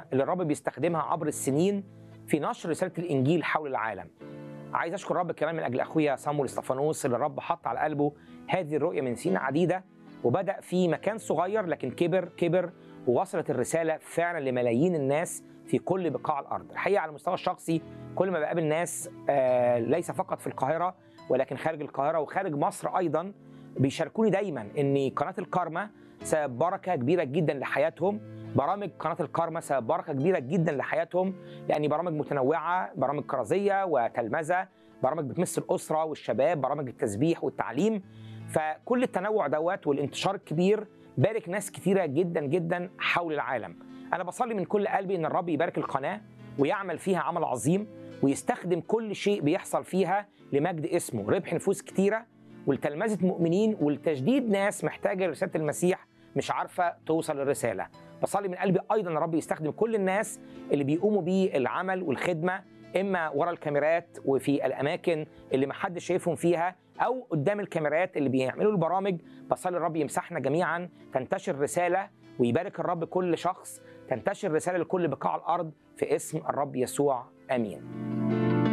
اللي الرب بيستخدمها عبر السنين في نشر رساله الانجيل حول العالم عايز اشكر الرب كمان من اجل اخويا صامويل استفانوس اللي الرب حط على قلبه هذه الرؤيه من سنين عديده وبدا في مكان صغير لكن كبر كبر ووصلت الرساله فعلا لملايين الناس في كل بقاع الارض الحقيقه على المستوى الشخصي كل ما بقابل ناس آه ليس فقط في القاهره ولكن خارج القاهره وخارج مصر ايضا بيشاركوني دايما ان قناه الكارما سبب بركه كبيره جدا لحياتهم برامج قناه الكارما سبب بركه كبيره جدا لحياتهم يعني برامج متنوعه برامج كرازيه وتلمذه برامج بتمس الاسره والشباب برامج التسبيح والتعليم فكل التنوع دوت والانتشار الكبير بارك ناس كتيره جدا جدا حول العالم انا بصلي من كل قلبي ان الرب يبارك القناه ويعمل فيها عمل عظيم ويستخدم كل شيء بيحصل فيها لمجد اسمه ربح نفوس كتيره ولتلمذه مؤمنين ولتجديد ناس محتاجه رساله المسيح مش عارفه توصل الرساله بصلي من قلبي ايضا الرب يستخدم كل الناس اللي بيقوموا بيه العمل والخدمه اما ورا الكاميرات وفي الاماكن اللي ما حدش شايفهم فيها او قدام الكاميرات اللي بيعملوا البرامج بصلي الرب يمسحنا جميعا تنتشر رساله ويبارك الرب كل شخص تنتشر رساله لكل بقاع الارض في اسم الرب يسوع امين